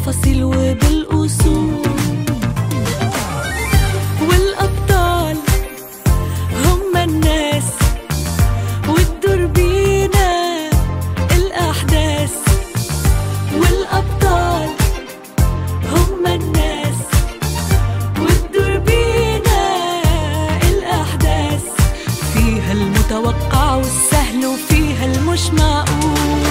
بالتفاصيل وبالأصول والأبطال هم الناس والدور بينا الأحداث والأبطال هم الناس والدور بينا الأحداث فيها المتوقع والسهل وفيها المش معقول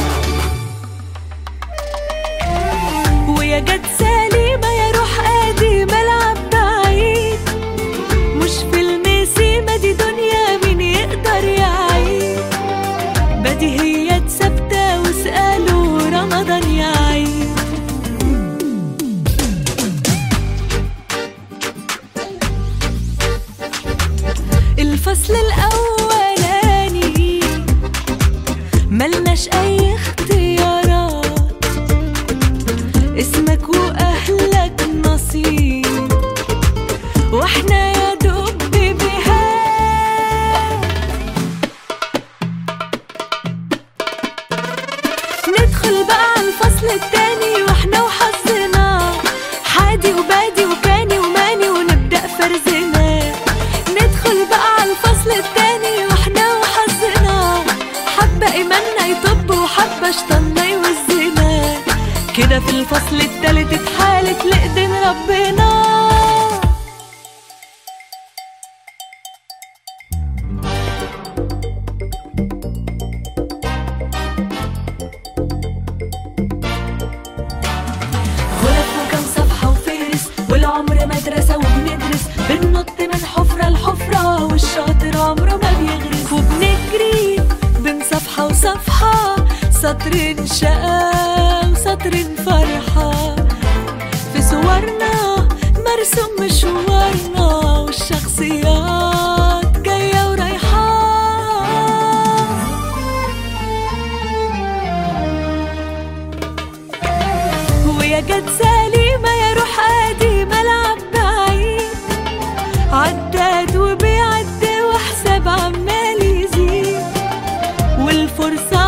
ويا جد سليمة يا روح قديمة العب بعيد مش فيلم سيما دي دنيا مين يقدر يعيد بديهيات ثابتة واسألوا رمضان يعيد الفصل الأولاني ملناش أي اختيارات اسمك وأهلك نصيب واحنا يا دوب بهاد ندخل بقى على الفصل التاني واحنا وحظنا حادي وبادي وكاني وماني ونبدأ فرزنا ندخل بقى على الفصل التاني واحنا وحظنا حبة إيماننا يطب وحبة شطنا يوزنا كده في الفصل التالت اتحالت لإيدين ربنا غرف وكم صفحة وفهرس والعمر مدرسة وبندرس بننط من حفرة لحفرة والشاطر عمره ما بيغرس وبنجري بين صفحة وصفحة سطر شقا وسطر فرحة في صورنا مرسوم مشوارنا والشخصيات جاية ورايحة ويا جد سليمة يا روح قديمة العب بعيد عداد وبيعد وحساب عمال يزيد والفرصة